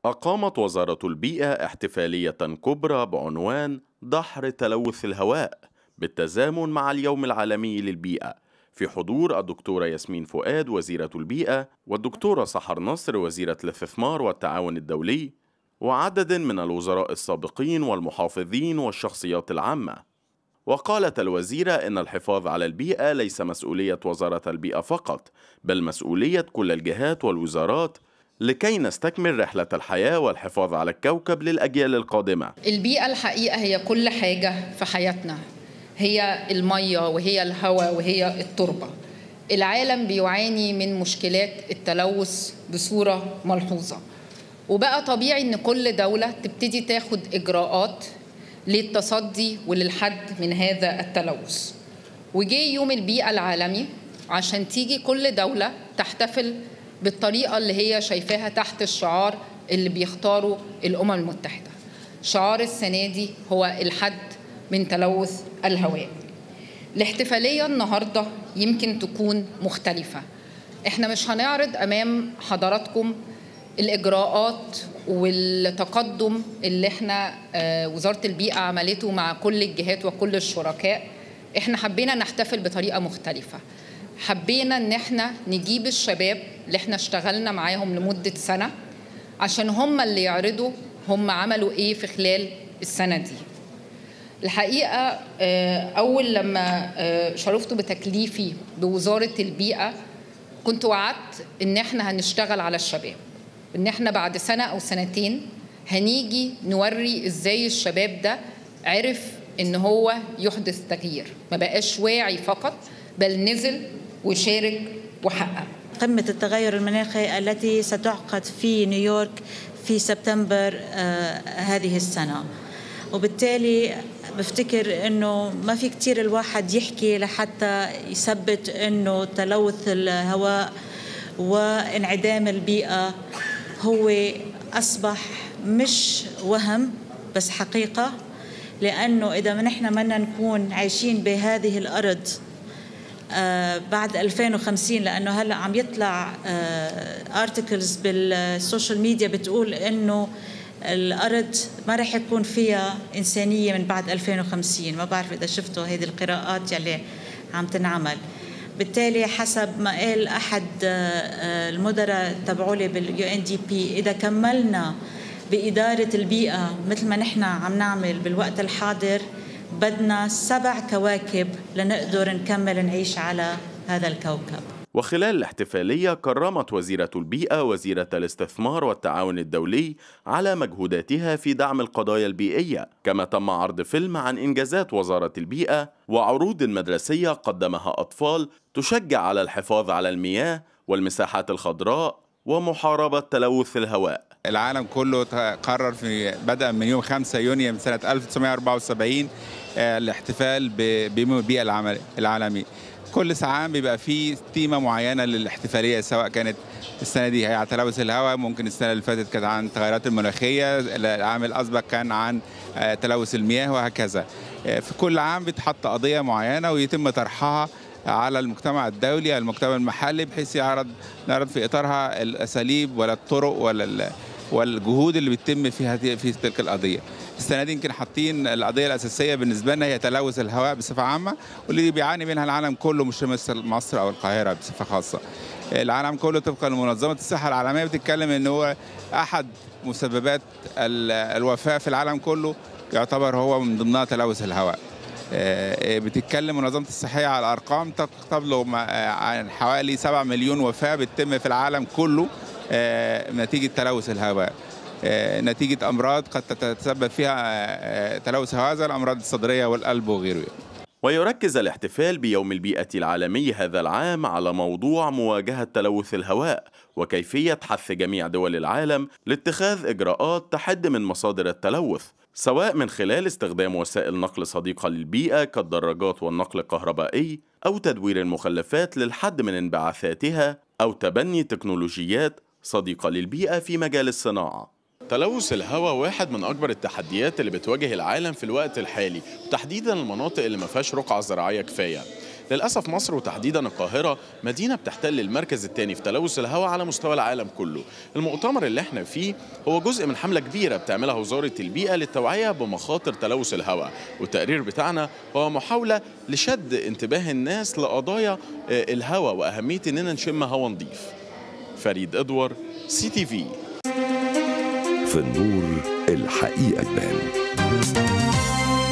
أقامت وزارة البيئة احتفالية كبرى بعنوان دحر تلوث الهواء بالتزامن مع اليوم العالمي للبيئة في حضور الدكتورة ياسمين فؤاد وزيرة البيئة والدكتورة سحر نصر وزيرة الاستثمار والتعاون الدولي وعدد من الوزراء السابقين والمحافظين والشخصيات العامة وقالت الوزيرة إن الحفاظ على البيئة ليس مسؤولية وزارة البيئة فقط بل مسؤولية كل الجهات والوزارات لكي نستكمل رحلة الحياة والحفاظ على الكوكب للأجيال القادمة البيئة الحقيقة هي كل حاجة في حياتنا هي المية وهي الهواء وهي التربة العالم بيعاني من مشكلات التلوث بصورة ملحوظة وبقى طبيعي ان كل دولة تبتدي تاخد اجراءات للتصدي وللحد من هذا التلوث وجه يوم البيئة العالمي عشان تيجي كل دولة تحتفل بالطريقة اللي هي شايفاها تحت الشعار اللي بيختاره الأمم المتحدة شعار السنة دي هو الحد من تلوث الهواء الاحتفالية النهاردة يمكن تكون مختلفة احنا مش هنعرض أمام حضراتكم الإجراءات والتقدم اللي احنا وزارة البيئة عملته مع كل الجهات وكل الشركاء احنا حبينا نحتفل بطريقة مختلفة حبينا ان احنا نجيب الشباب اللي احنا اشتغلنا معاهم لمدة سنة عشان هم اللي يعرضوا هم عملوا ايه في خلال السنة دي الحقيقة أول لما شرفت بتكليفي بوزارة البيئة كنت وعدت إن إحنا هنشتغل على الشباب إن إحنا بعد سنة أو سنتين هنيجي نوري إزاي الشباب ده عرف إن هو يحدث تغيير ما بقاش واعي فقط بل نزل وشارك وحقق قمة التغير المناخي التي ستعقد في نيويورك في سبتمبر آه هذه السنة وبالتالي بفتكر انه ما في كتير الواحد يحكي لحتى يثبت انه تلوث الهواء وانعدام البيئة هو اصبح مش وهم بس حقيقة لانه اذا نحن بدنا نكون عايشين بهذه الارض آه بعد 2050 لانه هلا عم يطلع ارتكلز آه بالسوشيال ميديا بتقول انه الارض ما رح يكون فيها انسانيه من بعد 2050 ما بعرف اذا شفتوا هذه القراءات يلي عم تنعمل بالتالي حسب ما قال احد المدراء تبعولي باليو ان دي بي اذا كملنا باداره البيئه مثل ما نحن عم نعمل بالوقت الحاضر بدنا سبع كواكب لنقدر نكمل نعيش على هذا الكوكب وخلال الاحتفالية كرمت وزيرة البيئة وزيرة الاستثمار والتعاون الدولي على مجهوداتها في دعم القضايا البيئية كما تم عرض فيلم عن إنجازات وزارة البيئة وعروض مدرسية قدمها أطفال تشجع على الحفاظ على المياه والمساحات الخضراء ومحاربة تلوث الهواء العالم كله قرر في بدأ من يوم 5 يونيو من سنة 1974 الاحتفال بيوم البيئة العالمي كل عام بيبقى في تيمة معينة للاحتفالية سواء كانت السنة دي هي عن تلوث الهواء ممكن السنة اللي فاتت كانت عن التغيرات المناخية العام الأسبق كان عن تلوث المياه وهكذا في كل عام بتحط قضية معينة ويتم طرحها على المجتمع الدولي المجتمع المحلي بحيث يعرض نعرض في اطارها الاساليب ولا الطرق ولا والجهود اللي بتتم فيها في تلك القضيه. السنه دي يمكن حاطين القضيه الاساسيه بالنسبه لنا هي تلوث الهواء بصفه عامه واللي بيعاني منها العالم كله مش مثل مصر او القاهره بصفه خاصه. العالم كله طبقا لمنظمه الصحه العالميه بتتكلم ان هو احد مسببات الوفاه في العالم كله يعتبر هو من ضمنها تلوث الهواء. بتتكلم منظمه الصحيه على ارقام تبلغ عن حوالي 7 مليون وفاه بتتم في العالم كله نتيجه تلوث الهواء نتيجه امراض قد تتسبب فيها تلوث الهواء زي الامراض الصدريه والقلب وغيره ويركز الاحتفال بيوم البيئة العالمي هذا العام على موضوع مواجهة تلوث الهواء وكيفية حث جميع دول العالم لاتخاذ إجراءات تحد من مصادر التلوث سواء من خلال استخدام وسائل نقل صديقة للبيئة كالدراجات والنقل الكهربائي أو تدوير المخلفات للحد من انبعاثاتها أو تبني تكنولوجيات صديقة للبيئة في مجال الصناعة تلوث الهواء واحد من أكبر التحديات اللي بتواجه العالم في الوقت الحالي وتحديدا المناطق اللي ما فيهاش رقعة زراعية كفاية للأسف مصر وتحديدا القاهرة مدينة بتحتل المركز الثاني في تلوث الهواء على مستوى العالم كله المؤتمر اللي احنا فيه هو جزء من حملة كبيرة بتعملها وزارة البيئة للتوعية بمخاطر تلوث الهواء والتقرير بتاعنا هو محاولة لشد انتباه الناس لقضايا الهواء وأهمية إننا نشم هواء نظيف فريد إدوار سي تي في في النور الحقيقة تبان